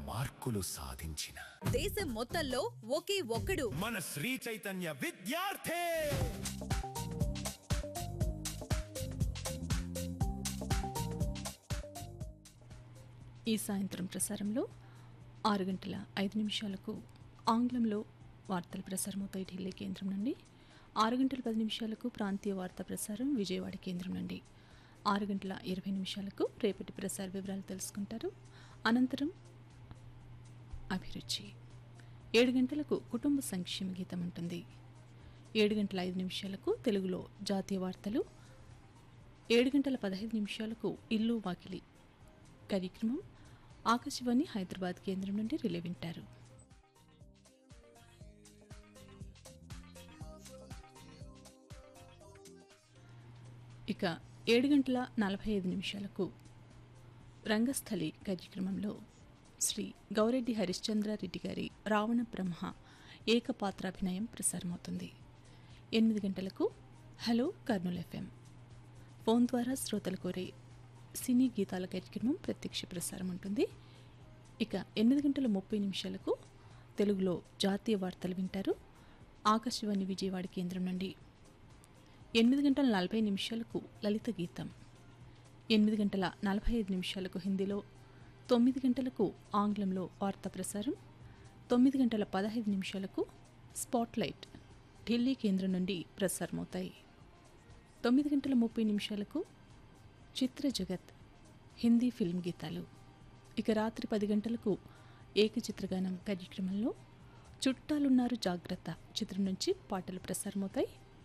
మార్కులు సాధించిన దేశం మొత్తంలో ఒకే ఒక్కడు మన శ్రీ చైతన్య విద్యార్థి ఈ సాయంత్రం ప్రసారంలో ఆరు గంటల ఐదు నిమిషాలకు ఆంగ్లంలో వార్తలు ప్రసారమవుతాయి ఢిల్లీ కేంద్రం నుండి ఆరు గంటల పది నిమిషాలకు ప్రాంతీయ వార్తా ప్రసారం విజయవాడ కేంద్రం నుండి ఆరు గంటల ఇరవై నిమిషాలకు రేపటి ప్రసార వివరాలు తెలుసుకుంటారు అనంతరం అభిరుచి ఏడు గంటలకు కుటుంబ సంక్షేమ గీతం ఉంటుంది ఏడు గంటల ఐదు నిమిషాలకు తెలుగులో జాతీయ వార్తలు ఏడు గంటల పదహైదు నిమిషాలకు ఇల్లు వాకిలి కార్యక్రమం ఆకాశవాణి హైదరాబాద్ కేంద్రం నుండి రిలే వింటారు ఇక ఏడు గంటల నలభై ఐదు నిమిషాలకు రంగస్థలి కార్యక్రమంలో శ్రీ గౌరెడ్డి హరిశ్చంద్రారెడ్డి గారి రావణ బ్రహ్మ ఏకపాత్రాభినయం ప్రసారమవుతుంది ఎనిమిది గంటలకు హలో కర్నూల్ ఎఫ్ఎం ఫోన్ ద్వారా శ్రోతలు కోరే సినీ గీతాల కార్యక్రమం ప్రత్యక్ష ప్రసారం ఉంటుంది ఇక ఎనిమిది గంటల ముప్పై నిమిషాలకు తెలుగులో జాతీయ వార్తలు వింటారు ఆకాశవాణి విజయవాడ కేంద్రం నుండి ఎనిమిది గంటల నలభై నిమిషాలకు లలిత గీతం ఎనిమిది గంటల నలభై ఐదు నిమిషాలకు హిందీలో తొమ్మిది గంటలకు ఆంగ్లంలో వార్తా ప్రసారం తొమ్మిది గంటల పదహైదు నిమిషాలకు స్పాట్లైట్ ఢిల్లీ కేంద్రం నుండి ప్రసారమవుతాయి తొమ్మిది గంటల ముప్పై నిమిషాలకు చిత్ర జగత్ హిందీ ఫిల్మ్ గీతాలు ఇక రాత్రి పది గంటలకు ఏకచిత్రగానం కార్యక్రమంలో చుట్టాలున్నారు జాగ్రత్త చిత్రం నుంచి పాటలు ప్రసారమవుతాయి